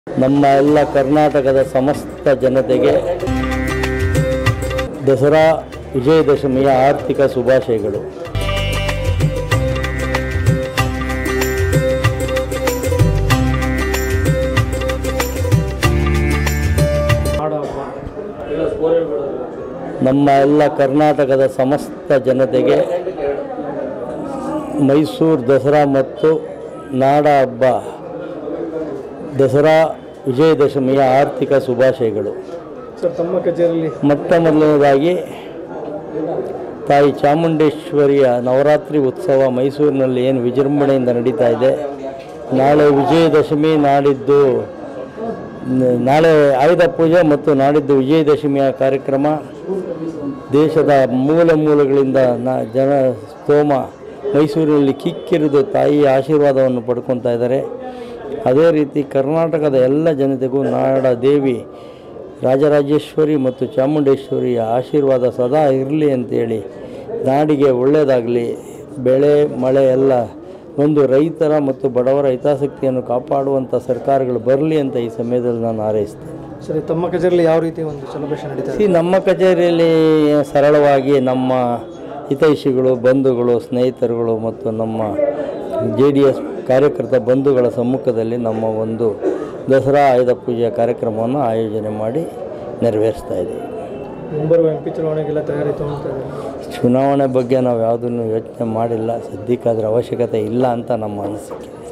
ನಮ್ಮ ಎಲ್ಲ ಕರ್ನಾಟಕದ ಸಮಸ್ತ ಜನತೆಗೆ ದಸರಾ ವಿಜಯದಶಮಿಯ ಆರ್ಥಿಕ ಶುಭಾಶಯಗಳು ನಮ್ಮ ಎಲ್ಲ ಕರ್ನಾಟಕದ ಸಮಸ್ತ ಜನತೆಗೆ ಮೈಸೂರು ದಸರಾ ಮತ್ತು ನಾಡ ಹಬ್ಬ ದಸರಾ ವಿಜಯದಶಮಿಯ ಆರ್ಥಿಕ ಶುಭಾಶಯಗಳು ಸರ್ ತಮ್ಮ ಕಚೇರಿಯಲ್ಲಿ ಮೊಟ್ಟ ಮೊದಲನೇದಾಗಿ ತಾಯಿ ಚಾಮುಂಡೇಶ್ವರಿಯ ನವರಾತ್ರಿ ಉತ್ಸವ ಮೈಸೂರಿನಲ್ಲಿ ಏನು ವಿಜೃಂಭಣೆಯಿಂದ ನಡೀತಾ ಇದೆ ನಾಳೆ ವಿಜಯದಶಮಿ ನಾಡಿದ್ದು ನ- ನಾಳೆ ಆಯುಧ ಪೂಜೆ ಮತ್ತು ನಾಡಿದ್ದು ವಿಜಯದಶಮಿಯ ಕಾರ್ಯಕ್ರಮ ದೇಶದ ಮೂಲ ಮೂಲಗಳಿಂದ ನ ಜನ ಸ್ತೋಮ ಮೈಸೂರಿನಲ್ಲಿ ಕಿಕ್ಕಿರಿದು ತಾಯಿಯ ಆಶೀರ್ವಾದವನ್ನು ಪಡ್ಕೊತಾ ಇದ್ದಾರೆ ಅದೇ ರೀತಿ ಕರ್ನಾಟಕದ ಎಲ್ಲ ಜನತೆಗೂ ನಾಡ ದೇವಿ ರಾಜರಾಜೇಶ್ವರಿ ಮತ್ತು ಚಾಮುಂಡೇಶ್ವರಿಯ ಆಶೀರ್ವಾದ ಸದಾ ಇರಲಿ ಅಂತೇಳಿ ನಾಡಿಗೆ ಒಳ್ಳೆಯದಾಗಲಿ ಬೆಳೆ ಮಳೆ ಎಲ್ಲ ಒಂದು ರೈತರ ಮತ್ತು ಬಡವರ ಹಿತಾಸಕ್ತಿಯನ್ನು ಕಾಪಾಡುವಂಥ ಸರ್ಕಾರಗಳು ಬರಲಿ ಅಂತ ಈ ಸಮಯದಲ್ಲಿ ನಾನು ಹಾರೈಸ್ತೇನೆ ಸರ್ ತಮ್ಮ ಕಚೇರಿಯಲ್ಲಿ ಯಾವ ರೀತಿ ಒಂದು ಸೆಲೆಬ್ರೇಷನ್ ನಡೀತಾ ಸಿ ನಮ್ಮ ಕಚೇರಿಯಲ್ಲಿ ಸರಳವಾಗಿ ನಮ್ಮ ಹಿತೈಷಿಗಳು ಬಂಧುಗಳು ಸ್ನೇಹಿತರುಗಳು ಮತ್ತು ನಮ್ಮ ಜೆ ಡಿ ಎಸ್ ಕಾರ್ಯಕರ್ತ ಬಂಧುಗಳ ಸಮ್ಮುಖದಲ್ಲಿ ನಮ್ಮ ಒಂದು ದಸರಾ ಆಯುಧ ಪೂಜೆಯ ಕಾರ್ಯಕ್ರಮವನ್ನು ಆಯೋಜನೆ ಮಾಡಿ ನೆರವೇರಿಸ್ತಾ ಇದ್ದೀವಿ ಮುಂಬರುವ ಎಂ ಪಿ ಚುನಾವಣೆಗೆಲ್ಲ ತಯಾರಿ ತಗೊಳ್ತಾ ಇದ್ದಾರೆ ಚುನಾವಣೆ ಬಗ್ಗೆ ನಾವು ಯಾವುದನ್ನು ಯೋಚನೆ ಮಾಡಿಲ್ಲ ಸದ್ಯಕ್ಕೆ ಅದರ ಅವಶ್ಯಕತೆ ಇಲ್ಲ ಅಂತ ನಮ್ಮ ಅನಿಸಿಕೆ